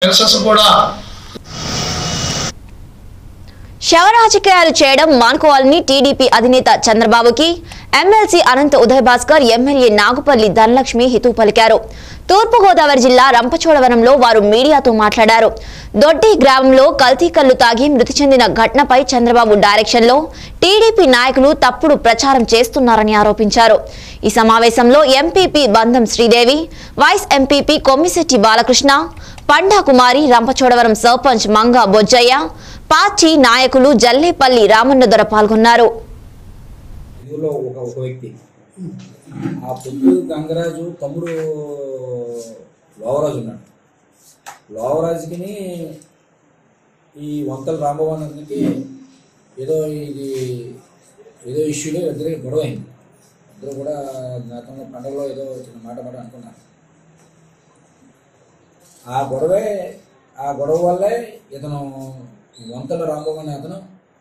Census కూడా శవ రాజకీయాలు చేయడం మానుకోవాలని టీడీపీ అధినేత చంద్రబాబుకి ఎమ్మెల్సీ అనంత ఉదయ్ భాస్కర్ ఎమ్మెల్యే నాగుపల్లి ధనలక్ష్మి హితవు పలికారు తూర్పుగోదావరి జిల్లా రంపచోడవరంలో వారు మీడియాతో మాట్లాడారు దొడ్డి గ్రామంలో కల్తీ కల్లు తాగి మృతి చెందిన ఘటనపై చంద్రబాబు డైరెక్షన్లో టీడీపీ నాయకులు తప్పుడు ప్రచారం చేస్తున్నారని ఆరోపించారు ఈ సమావేశంలో MPP Bandham Sridevi vice MPP Kommisetti Balakrishna Panda Kumari Rampachodavaram sarpanch Manga Bojjaiah party నాయకులు జల్లేపల్లి రామన్నదొర పాల్గొన్నారు ఇందులో ఒక ఒక వ్యక్తి ఆ పొద్దు గంగరాజు తమ్ముడు లోవరాజు ఉన్నాడు లోవరాజుకి ఈ వంతల రాంభవనానికి ఏదో ఇది ఏదో ఇష్యూలో ఇద్దరికి గొడవ అయింది ఇద్దరు కూడా గతంలో పండుగలో ఏదో చిన్న మాట మాట అనుకున్నారు ఆ గొడవే ఆ గొడవ వల్లే ఇతను ఈ వంతల రాంబాబు అనే అతను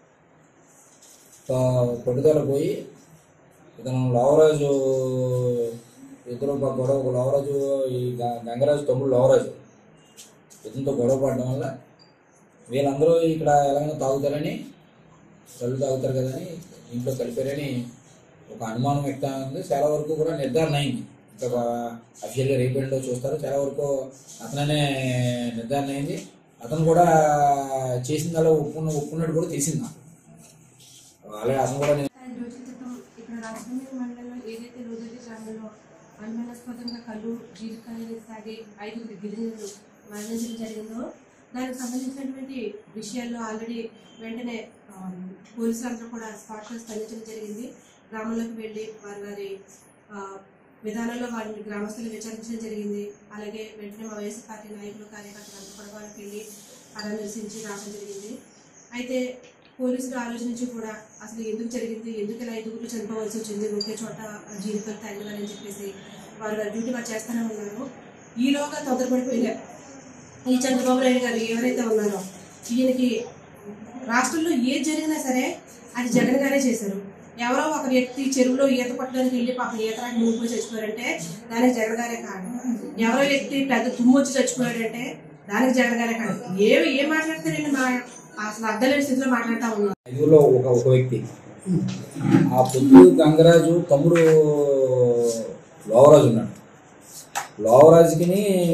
ప- పట్టుదల పోయి ఇతను లోవరాజు ఇద్దరు ఒక గొడవ ఒక లోవరాజు ఈ గ- గంగరాజు తమ్ముడు లోవరాజు ఇతనితో గొడవ పడడం వల్ల వీళ్ళందరూ ఇక్కడ ఎలాగైనా తాగుతారని కళ్ళు తాగుతారు కదని ఇంట్లో కలిపారని ఒక అనుమానం వ్యక్తం ఉంది చాలా వరకు కూడా నిర్ధారణ అయింది ఇంకా అఫీషియల్గా రేపు ఏంటో చూస్తారు చాలా వరకు అతననే నిర్ధారణ అయింది అతను కూడా చేసిందలా ఒప్పుకున్న ఒప్పుకున్నట్టు కూడా తెలిసింది నాకు అలాగే అతను కూడా నేను ఐదు రోజుల క్రితం ఇక్కడ రాజమండ్రి మండలంలో ఏదైతే రోజుకి గ్రామంలో అనుమానాస్పదంగా కళ్ళు జీవితాన్ని తాగి ఐదుగురు గిరిజనులు మరణించడం జరిగిందో దానికి సంబంధించినటువంటి విషయాల్లో ఆల్రెడీ వెంటనే ఆ, పోలీసులందరూ కూడా స్పాట్లో స్పందించడం జరిగింది గ్రామంలోకి వెళ్ళి వారి వారి ఆ, విధానంలో వారిని గ్రామస్తులు విచారించడం జరిగింది అలాగే వెంటనే మా వైఎస్ఆర్ పార్టీ నాయకులు కార్యకర్తలు అందరూ కూడా వారికి వెళ్ళి పరామర్శించి రావడం జరిగింది అయితే పోలీసులు ఆలోచించి కూడా అసలు ఎందుకు జరిగింది ఎందుకు ఇలా ఐదుగురు చనిపోవాల్సి వచ్చింది ఒకే చోట జీవితాలు తగినదని చెప్పేసి వారు వారి డ్యూటీ వారు చేస్తూనే ఉన్నారు ఈలోగా తొందరపడిపోయిన ఈ చంద్రబాబు నాయుడు గారు ఎవరైతే ఉన్నారో ఈయనకి రాష్ట్రంలో ఏది జరిగినా సరే అది జగన్ గారే చేశారు ఎవరో ఒక వ్యక్తి చెరువులో ఈత పట్టడానికి వెళ్ళి పాపం ఈత రాకి మునిగిపోయి చచ్చిపోయారంటే దానికి జగన్ గారే కారణం ఎవరో వ్యక్తి పెద్ద తుమ్ము వచ్చి చచ్చిపోయాడంటే దానికి జగన్ గారే కారణం ఏమి ఏం మాట్లాడతారండి మా అసలు అర్థం లేని స్థితిలో మాట్లాడుతూ ఉన్నారు ఐదుగురులో ఒక ఒక వ్యక్తి ఆ పొద్దు గంగరాజు తమ్ముడు లోవరాజు ఉన్నాడు లోవరాజుకి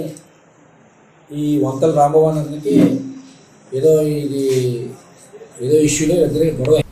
ఈ వంతల రాంభవనానికి ఏదో ఇది ఏదో ఇష్యూలో ఇద్దరికి గొడవ అయింది.